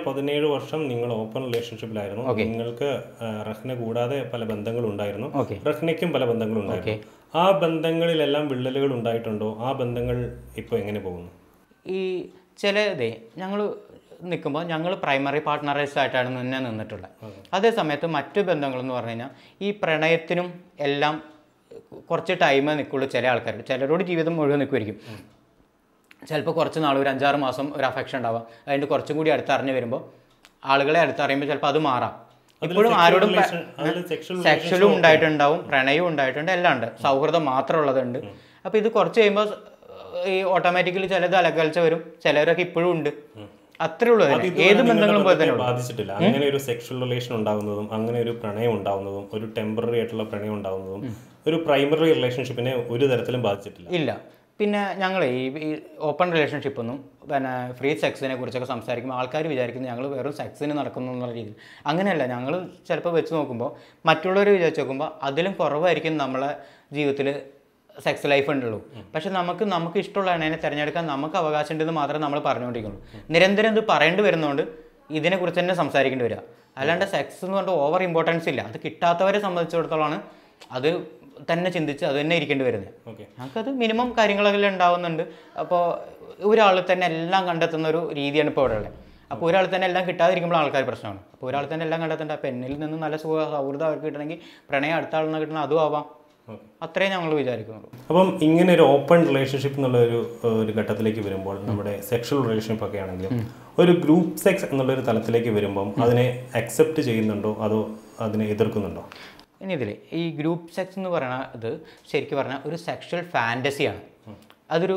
പതിനേഴ് വർഷം നിങ്ങൾ ഓപ്പൺ റിലേഷൻഷിപ്പിലായിരുന്നു നിങ്ങൾക്ക് ആ, റഹ്ന കൂടാതെ പല ബന്ധങ്ങളും ഉണ്ടായിരുന്നു ഓക്കെ റഹ്നയ്ക്കും പല ബന്ധങ്ങളും ഉണ്ടായിരുന്നു ആ ബന്ധങ്ങളിലെല്ലാം വിള്ളലുകൾ ഉണ്ടായിട്ടുണ്ടോ ആ ബന്ധങ്ങൾ ഇപ്പോൾ എങ്ങനെ പോകുന്നു ഈ ചിലതേ ഞങ്ങൾ നിൽക്കുമ്പോൾ ഞങ്ങൾ പ്രൈമറി പാർട്ട്ണറേഴ്സ് ആയിട്ടാണ് മുന്നേ നിന്നിട്ടുള്ളത് അതേ സമയത്ത് മറ്റു ബന്ധങ്ങളെന്ന് പറഞ്ഞു കഴിഞ്ഞാൽ ഈ പ്രണയത്തിനും എല്ലാം കുറച്ച് ടൈമേ നിൽക്കുള്ളൂ ചില ആൾക്കാർ ചിലരോട് ജീവിതം മുഴുവൻ നിൽക്കുമായിരിക്കും ചിലപ്പോൾ കുറച്ച് നാൾ ഒരു അഞ്ചാറ് മാസം ഒരു അഫെക്ഷൻ ഉണ്ടാവാം അതിൻ്റെ കുറച്ചും കൂടി അടുത്തറിഞ്ഞ് വരുമ്പോൾ ആളുകളെ അടുത്തറിയുമ്പോൾ ചിലപ്പോൾ അത് മാറാം ഇപ്പോഴും ആരോടും അതിൽ സെക്ഷൽ സെക്ഷലും ഉണ്ടായിട്ടുണ്ടാവും പ്രണയവും ഉണ്ടായിട്ടുണ്ട് എല്ലാം ഉണ്ട് സൗഹൃദം മാത്രമുള്ളതുണ്ട് അപ്പോൾ ഇത് കുറച്ച് കഴിയുമ്പോൾ ഈ ഓട്ടോമാറ്റിക്കലി ചിലത് അലകൽച്ച വരും ചിലരൊക്കെ ഇപ്പോഴും ഉണ്ട് അത്രേ ഉള്ളൂ അതിന്. ഏത് ബന്ധങ്ങളും പോലെ തന്നെ ഉള്ളൂ ബാധിച്ചിട്ടില്ല അങ്ങനെ ഒരു സെക്ഷൽ റിലേഷൻ ഉണ്ടാകുന്നതും അങ്ങനെ ഒരു പ്രണയം ഉണ്ടാകുന്നതും ഒരു ടെമ്പററി ആയിട്ടുള്ള പ്രണയം ഉണ്ടാകുന്നതും ഒരു പ്രൈമറി റിലേഷൻഷിപ്പിനെ ഒരു തരത്തിലും ബാധിച്ചിട്ടില്ല ഇല്ല പിന്നെ ഞങ്ങൾ ഈ ഈ ഓപ്പൺ റിലേഷൻഷിപ്പ് ഒന്നും പിന്നെ ഫ്രീ സെക്സിനെ കുറിച്ചൊക്കെ സംസാരിക്കുമ്പോൾ ആൾക്കാർ വിചാരിക്കുന്നത് ഞങ്ങൾ വെറും സെക്സിന് നടക്കുന്നു എന്നുള്ള രീതിയിൽ അങ്ങനെയല്ല ഞങ്ങൾ ചിലപ്പോൾ വെച്ച് നോക്കുമ്പോൾ മറ്റുള്ളവർ വിചാരിച്ച് നോക്കുമ്പോൾ അതിലും കുറവായിരിക്കും നമ്മളെ ജീവിതത്തിൽ സെക്സ് ലൈഫ് ഉണ്ടുള്ളൂ പക്ഷെ നമുക്ക് നമുക്ക് ഇഷ്ടമുള്ള എണ്ണയെ തിരഞ്ഞെടുക്കാൻ നമുക്ക് അവകാശമുണ്ടെന്ന് മാത്രമേ നമ്മൾ പറഞ്ഞുകൊണ്ടിരിക്കുള്ളൂ നിരന്തരം ഇത് പറയേണ്ടി വരുന്നതുകൊണ്ട് ഇതിനെക്കുറിച്ച് തന്നെ സംസാരിക്കേണ്ടി വരിക അല്ലാണ്ട് സെക്സ് എന്ന് പറഞ്ഞിട്ട് ഓവർ ഇമ്പോർട്ടൻസ് ഇല്ല അത് കിട്ടാത്തവരെ സംബന്ധിച്ചിടത്തോളമാണ് അത് തന്നെ ചിന്തിച്ച് അത് തന്നെ ഇരിക്കേണ്ടി വരുന്നത് ഓക്കെ ഞങ്ങൾക്കത് മിനിമം കാര്യങ്ങളെല്ലാം ഉണ്ടാവുന്നുണ്ട് അപ്പോൾ ഒരാൾ തന്നെ എല്ലാം കണ്ടെത്തുന്ന ഒരു രീതിയാണ് ഇപ്പോൾ ഇവിടെ ഉള്ളത് അപ്പോൾ ഒരാൾ തന്നെ എല്ലാം കിട്ടാതിരിക്കുമ്പോൾ ആൾക്കാർ പ്രശ്നമാണ് അപ്പോൾ ഒരാൾ തന്നെ എല്ലാം കണ്ടെത്തേണ്ട അപ്പോൾ എന്നിൽ നിന്ന് നല്ല സുഖ സൗഹൃദം അവർക്ക് കിട്ടണമെങ്കിൽ പ്രണയം അടുത്ത ആളിൽ നിന്ന് കിട്ടണം അതും ആവാം ഓക്കെ അത്രേ ഞങ്ങൾ വിചാരിക്കുന്നുള്ളൂ അപ്പം ഇങ്ങനെ ഒരു ഓപ്പൺ റിലേഷൻഷിപ്പ് എന്നുള്ള ഒരു ഏഹ്, ഒരു ഘട്ടത്തിലേക്ക് വരുമ്പോൾ നമ്മുടെ സെക്ഷൽ റിലേഷൻഷിപ്പ് ഒക്കെ ആണെങ്കിലും ഒരു ഗ്രൂപ്പ് സെക്സ് എന്നുള്ള ഒരു തലത്തിലേക്ക് വരുമ്പം അതിനെ അക്സെപ്റ്റ് ചെയ്യുന്നുണ്ടോ അതോ അതിനെ എതിർക്കുന്നുണ്ടോ ഇനി ഇതിൽ ഈ ഗ്രൂപ്പ് സെക്സ് എന്ന് പറയുന്നത് ഇത് ശരിക്കും പറഞ്ഞാൽ ഒരു സെക്ഷൽ ഫാൻറ്റസിയാണ് അതൊരു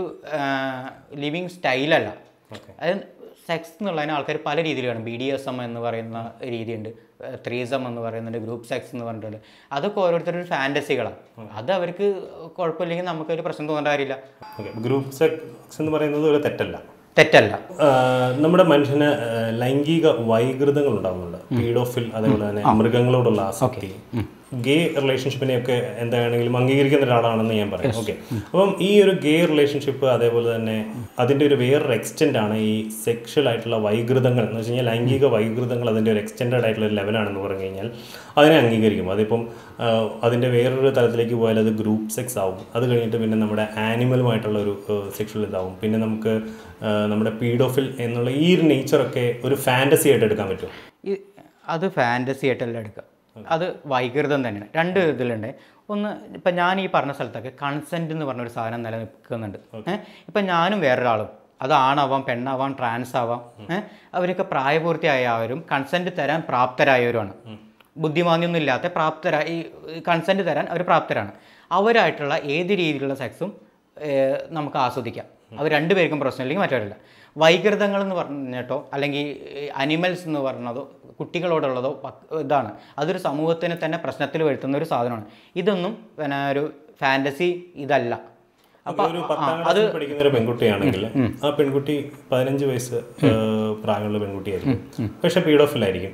ലിവിങ് സ്റ്റൈലല്ല ഓക്കെ അത് സെക്സ് എന്നുള്ളതിന് ആൾക്കാർ പല രീതിയിൽ കാണും ബി ഡി എസ് എം എന്ന് പറയുന്ന രീതിയുണ്ട് ത്രീസം എന്ന് പറയുന്നുണ്ട് ഗ്രൂപ്പ് സെക്സ് എന്ന് പറഞ്ഞിട്ടുണ്ട് അതൊക്കെ ഓരോരുത്തരുടെ ഫാൻറ്റസികളാണ് അത് അവർക്ക് കുഴപ്പമില്ലെങ്കിൽ നമുക്കൊരു പ്രശ്നം തോന്നേണ്ട കാര്യമില്ല ഓക്കെ ഗ്രൂപ്പ് സെക്സ് എന്ന് പറയുന്നത് ഒരു തെറ്റല്ല തെറ്റല്ല ആഹ് നമ്മുടെ മനുഷ്യന് ആഹ് ലൈംഗിക വൈകൃതങ്ങൾ ഉണ്ടാകുന്നുണ്ട് പീഡോഫിൽ അതേപോലെ തന്നെ മൃഗങ്ങളോടുള്ള ആസക്തി ഗേ റിലേഷൻഷിപ്പിനെയൊക്കെ എന്താണെങ്കിലും അംഗീകരിക്കുന്ന ഒരാളാണെന്ന് ഞാൻ പറയും ഓക്കെ അപ്പം ഈ ഒരു ഗേ റിലേഷൻഷിപ്പ് അതേപോലെ തന്നെ അതിൻ്റെ ഒരു വേറൊരു എക്സ്റ്റെൻഡ് ആണ് ഈ സെക്ഷൽ ആയിട്ടുള്ള വൈകൃതങ്ങൾ എന്ന് വെച്ച് കഴിഞ്ഞാൽ ലൈംഗിക വൈകൃതങ്ങൾ അതിൻ്റെ ഒരു എക്സ്റ്റെൻഡഡ് ആയിട്ടുള്ള ഒരു ലെവലാണെന്ന് പറഞ്ഞു കഴിഞ്ഞാൽ അതിനെ അംഗീകരിക്കും അതിപ്പം ആഹ് അതിൻ്റെ വേറൊരു തലത്തിലേക്ക് പോയാൽ അത് ഗ്രൂപ്പ് സെക്സ് ആവും അത് കഴിഞ്ഞിട്ട് പിന്നെ നമ്മുടെ ആനിമലുമായിട്ടുള്ള ഒരു സെക്ഷൽ ഇതാവും പിന്നെ നമുക്ക് ആഹ് നമ്മുടെ പീഡോഫിൽ എന്നുള്ള ഈ ഒരു നേച്ചറൊക്കെ ഒരു ഫാൻറ്റസി ആയിട്ട് എടുക്കാൻ പറ്റും ഈ അത് ഫാൻറ്റസി ആയിട്ടല്ല എടുക്കുക അത് വൈകൃതം തന്നെയാണ് രണ്ട് ഇതിലുണ്ട് ഒന്ന് ഇപ്പം ഞാൻ ഈ പറഞ്ഞ സ്ഥലത്തൊക്കെ കൺസെൻറ്റ് എന്ന് പറഞ്ഞൊരു സാധനം നിലനിൽക്കുന്നുണ്ട് ഏഹ് ഇപ്പം ഞാനും വേറൊരാളും അത് ആണാവാം പെണ്ണാവാം ട്രാൻസ് ആവാം ഏഹ് അവരൊക്കെ പ്രായപൂർത്തിയായവരും കൺസെൻറ്റ് തരാൻ പ്രാപ്തരായവരുമാണ് ബുദ്ധിമാന്യൊന്നും ഇല്ലാത്ത പ്രാപ്തരായി കൺസെൻറ്റ് തരാൻ അവർ പ്രാപ്തരാണ് അവരായിട്ടുള്ള ഏത് രീതിയിലുള്ള സെക്സും നമുക്ക് ആസ്വദിക്കാം അവർ രണ്ടുപേർക്കും പ്രശ്നമില്ലെങ്കിൽ മറ്റവരില്ല വൈകൃതങ്ങൾ എന്ന് പറഞ്ഞിട്ടോ അല്ലെങ്കിൽ അനിമൽസ് എന്ന് പറഞ്ഞതോ കുട്ടികളോടുള്ളതോ പക്- ഇതാണ് അതൊരു സമൂഹത്തിന് തന്നെ പ്രശ്നത്തിൽ വരുത്തുന്ന ഒരു സാധനമാണ് ഇതൊന്നും പിന്നെ ഒരു ഫാൻറ്റസി ഇതല്ല അപ്പൊ ഒരു പത്താം ക്ലാസ്സിൽ പഠിക്കുന്ന ഒരു പെൺകുട്ടിയാണെങ്കിൽ ആ പെൺകുട്ടി പതിനഞ്ച് വയസ്സ് ആഹ് പ്രായമുള്ള പെൺകുട്ടിയായിരിക്കും പക്ഷെ പീഡോഫിലായിരിക്കും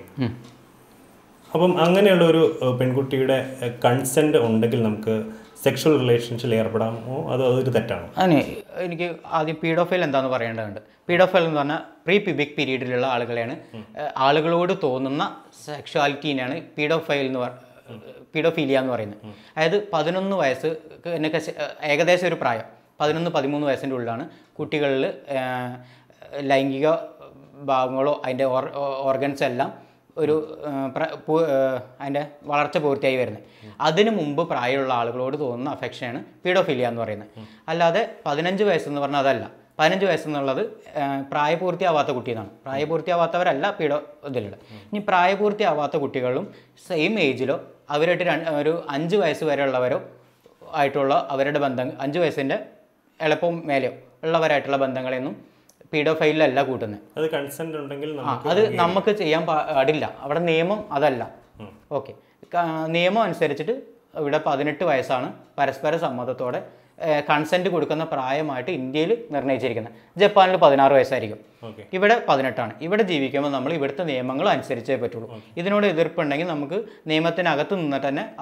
അപ്പം അങ്ങനെയുള്ള ഒരു ആഹ് പെൺകുട്ടിയുടെ കൺസെന്റ് ഉണ്ടെങ്കിൽ നമുക്ക് സെക്ഷൽ റിലേഷൻഷിപ്പിൽ ഏർപ്പെടാമോ അതോ അതൊരു തെറ്റാണോ അതിന് എനിക്ക് ആദ്യം പീഡോഫൈൽ എന്താന്ന് പറയേണ്ടതുണ്ട് പീഡോഫൈൽ എന്ന് പറഞ്ഞാൽ പ്രീ പിബിക് പീരീഡിലുള്ള ആളുകളെയാണ് ഏഹ്, ആളുകളോട് തോന്നുന്ന സെക്ഷുവാലിറ്റീനെയാണ് പീഡോഫൈൽ എന്ന് പറ പീഡോഫീലിയ എന്ന് പറയുന്നത് അതായത് പതിനൊന്ന് വയസ്സ് എന്നൊക്കെ ശ- ഏകദേശം ഒരു പ്രായം പതിനൊന്ന് പതിമൂന്ന് വയസ്സിൻ്റെ ഉള്ളിലാണ് കുട്ടികളിൽ ഏഹ്, ലൈംഗിക ഭാഗങ്ങളോ അതിൻ്റെ ഓർ ഓർഗൻസ് എല്ലാം ഒരു ഏഹ്, പ്ര- പു- ഏഹ്, അതിൻ്റെ വളർച്ച പൂർത്തിയായി വരുന്നത് അതിന് മുമ്പ് പ്രായമുള്ള ആളുകളോട് തോന്നുന്ന അഫെക്ഷനാണ് പീഡോഫിലിയ എന്ന് പറയുന്നത് അല്ലാതെ പതിനഞ്ച് വയസ്സെന്ന് പറഞ്ഞാൽ അതല്ല പതിനഞ്ച് വയസ്സെന്നുള്ളത് ഏഹ്, പ്രായപൂർത്തിയാവാത്ത കുട്ടിയെന്നാണ് പ്രായപൂർത്തിയാവാത്തവരല്ല പീഡോ ഇതിലുള്ളത് ഇനി പ്രായപൂർത്തിയാവാത്ത കുട്ടികളും സെയിം ഏജിലോ അവരായിട്ട് രണ്ട് ഒരു അഞ്ച് വയസ്സ് വരെയുള്ളവരോ ആയിട്ടുള്ള അവരുടെ ബന്ധം അഞ്ച് വയസ്സിൻ്റെ എളുപ്പവും മേലെയോ ഉള്ളവരായിട്ടുള്ള ബന്ധങ്ങളെയൊന്നും പീഡോഫൈലിലല്ല കൂട്ടുന്നത് അത് കൺസെന്റ് ഉണ്ടെങ്കിൽ ആ നമുക്ക് അത് നമുക്ക് ചെയ്യാൻ പാടില്ല അവിടെ നിയമം അതല്ല ഓക്കെ നിയമം അനുസരിച്ചിട്ട് ഇവിടെ പതിനെട്ട് വയസ്സാണ് പരസ്പര സമ്മതത്തോടെ കൺസെൻറ്റ് കൊടുക്കുന്ന പ്രായമായിട്ട് ഇന്ത്യയിൽ നിർണ്ണയിച്ചിരിക്കുന്നത് ജപ്പാനിൽ പതിനാറ് വയസ്സായിരിക്കും ഓക്കെ ഇവിടെ പതിനെട്ടാണ് ഇവിടെ ജീവിക്കുമ്പോൾ നമ്മൾ ഇവിടുത്തെ നിയമങ്ങൾ അനുസരിച്ചേ പറ്റുള്ളൂ ഇതിനോട് എതിർപ്പുണ്ടെങ്കിൽ നമുക്ക് നിയമത്തിനകത്ത് നിന്നിട്ട് തന്നെ അവിടെ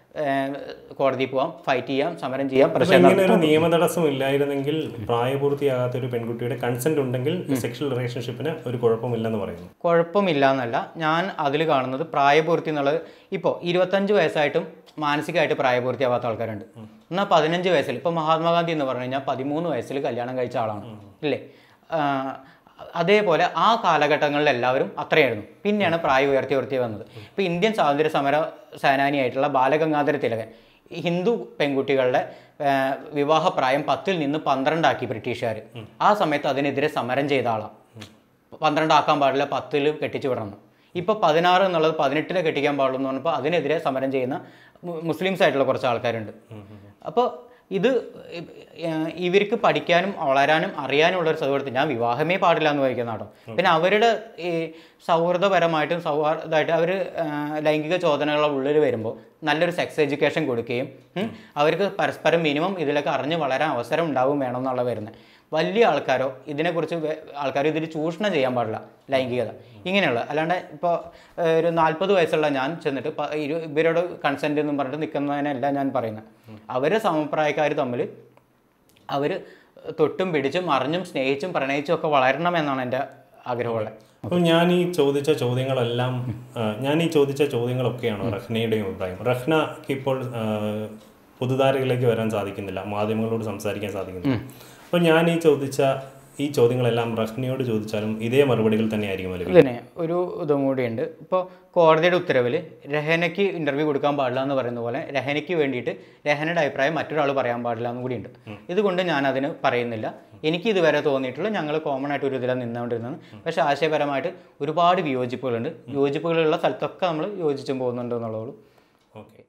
കോടതിയിൽ പോവാം ഫൈറ്റ് ചെയ്യാം സമരം ചെയ്യാം അപ്പൊ പ്രശ്നം ഇങ്ങനെ ഒരു നിയമതടസ്സം ഇല്ലായിരുന്നെങ്കിൽ പ്രായപൂർത്തിയാകാത്ത ഒരു പെൺകുട്ടിയുടെ കൺസെന്റ് ഉണ്ടെങ്കിൽ സെക്ഷൽ റിലേഷൻഷിപ്പിന് ഒരു കുഴപ്പമില്ലെന്ന് പറയുന്നു കുഴപ്പമില്ല എന്നല്ല ഞാൻ അതിൽ കാണുന്നത് പ്രായപൂർത്തി എന്നുള്ളത് ഇപ്പോൾ ഇരുപത്തഞ്ച് വയസ്സായിട്ടും മാനസികമായിട്ട് പ്രായപൂർത്തിയാവാത്ത ആൾക്കാരുണ്ട് എന്നാൽ പതിനഞ്ച് വയസ്സിൽ ഇപ്പോൾ മഹാത്മാഗാന്ധി എന്ന് പറഞ്ഞു കഴിഞ്ഞാൽ പതിമൂന്ന് വയസ്സിൽ കല്യാണം കഴിച്ച ആളാണ് ഇല്ലേ ആ, അതേപോലെ ആ കാലഘട്ടങ്ങളിൽ എല്ലാവരും അത്രയായിരുന്നു പിന്നെയാണ് പ്രായം ഉയർത്തി ഉയർത്തി വന്നത് ഇപ്പോൾ ഇന്ത്യൻ സ്വാതന്ത്ര്യ സമര സേനാനിയായിട്ടുള്ള ബാലഗംഗാധര തിലകൻ ഹിന്ദു പെൺകുട്ടികളുടെ ആ, വിവാഹപ്രായം പത്തിൽ നിന്ന് പന്ത്രണ്ടാക്കി ബ്രിട്ടീഷുകാർ ആ സമയത്ത് അതിനെതിരെ സമരം ചെയ്ത ആളാണ് പന്ത്രണ്ടാക്കാൻ പാടില്ല പത്തിൽ കെട്ടിച്ചു വിടണം ഇപ്പോൾ പതിനാറ് എന്നുള്ളത് പതിനെട്ടിലെ കെട്ടിക്കാൻ പാടുള്ളൂ എന്ന് പറഞ്ഞപ്പോൾ അതിനെതിരെ സമരം ചെയ്യുന്ന മു- മുസ്ലിംസ് ആയിട്ടുള്ള കുറച്ച് ആൾക്കാരുണ്ട് അപ്പോൾ ഇത് ഏഹ് ഇവർക്ക് പഠിക്കാനും വളരാനും അറിയാനുമുള്ള ഒരു സൗഹൃദം ഞാൻ വിവാഹമേ പാടില്ല എന്ന് വായിക്കുന്ന കേട്ടോ പിന്നെ അവരുടെ ഈ സൗഹൃദപരമായിട്ടും സൗഹാർദ്ദമായിട്ട് അവർ ലൈംഗിക ചോദനകളുടെ ഉള്ളിൽ വരുമ്പോൾ നല്ലൊരു സെക്സ് എഡ്യൂക്കേഷൻ കൊടുക്കുകയും ഉം, അവർക്ക് പരസ്പരം മിനിമം ഇതിലൊക്കെ അറിഞ്ഞ് വളരാൻ അവസരം ഉണ്ടാവും വേണം എന്നുള്ള വരുന്നത് വലിയ ആൾക്കാരോ ഇതിനെക്കുറിച്ച് വെ- ആൾക്കാരോ ഇതിൽ ചൂഷണം ചെയ്യാൻ പാടില്ല ലൈംഗികത ഇങ്ങനെയുള്ള അല്ലാണ്ട് ഇപ്പോൾ ഒരു നാൽപ്പത് വയസ്സുള്ള ഞാൻ ചെന്നിട്ട് പ- ഇരു- ഇവരോട് കൺസെൻറ്റ് എന്നും പറഞ്ഞിട്ട് നിൽക്കുന്നതിനല്ല ഞാൻ പറയുന്നത് അവർ സമപ്രായക്കാർ തമ്മിൽ അവർ തൊട്ടും പിടിച്ചും അറിഞ്ഞും സ്നേഹിച്ചും പ്രണയിച്ചും ഒക്കെ വളരണം എന്നാണ് എൻ്റെ ആഗ്രഹമുള്ളത് അപ്പം ഞാൻ ഈ ചോദിച്ച ചോദ്യങ്ങളെല്ലാം ആ, ഞാൻ ഈ ചോദിച്ച ചോദ്യങ്ങളൊക്കെയാണ് റഹ്നയുടെയും അഭിപ്രായം റഹ്നക്ക് ഇപ്പോൾ ആ, പൊതുധാരയിലേക്ക് വരാൻ സാധിക്കുന്നില്ല മാധ്യമങ്ങളോട് സംസാരിക്കാൻ സാധിക്കുന്നില്ല അപ്പോൾ ഞാൻ ഈ ചോദിച്ച ഈ ചോദ്യങ്ങളെല്ലാം റഹ്നയോട് ചോദിച്ചാലും ഇതേ മറുപടികൾ തന്നെയായിരിക്കും ലഭിക്കുക ഇതിനെ ഒരു ഇതും കൂടിയുണ്ട് ഇപ്പോൾ കോടതിയുടെ ഉത്തരവിൽ രഹനയ്ക്ക് ഇൻ്റർവ്യൂ കൊടുക്കാൻ പാടില്ല എന്ന് പറയുന്ന പോലെ രഹനയ്ക്ക് വേണ്ടിയിട്ട് രഹനയുടെ അഭിപ്രായം മറ്റൊരാൾ പറയാൻ പാടില്ല എന്നും കൂടിയുണ്ട് ഇതുകൊണ്ട് ഞാൻ അതിന് പറയുന്നില്ല എനിക്ക് ഇതുവരെ തോന്നിയിട്ടുള്ളൂ ഞങ്ങൾ കോമൺ ആയിട്ട് ഒരു ഇതിലാണ് നിന്നുകൊണ്ടിരുന്നത് പക്ഷേ ആശയപരമായിട്ട് ഒരുപാട് വിയോജിപ്പുകളുണ്ട് വിയോജിപ്പുകളുള്ള സ്ഥലത്തൊക്കെ നമ്മൾ യോജിച്ചും പോകുന്നുണ്ട് എന്നുള്ളൂ ഓക്കെ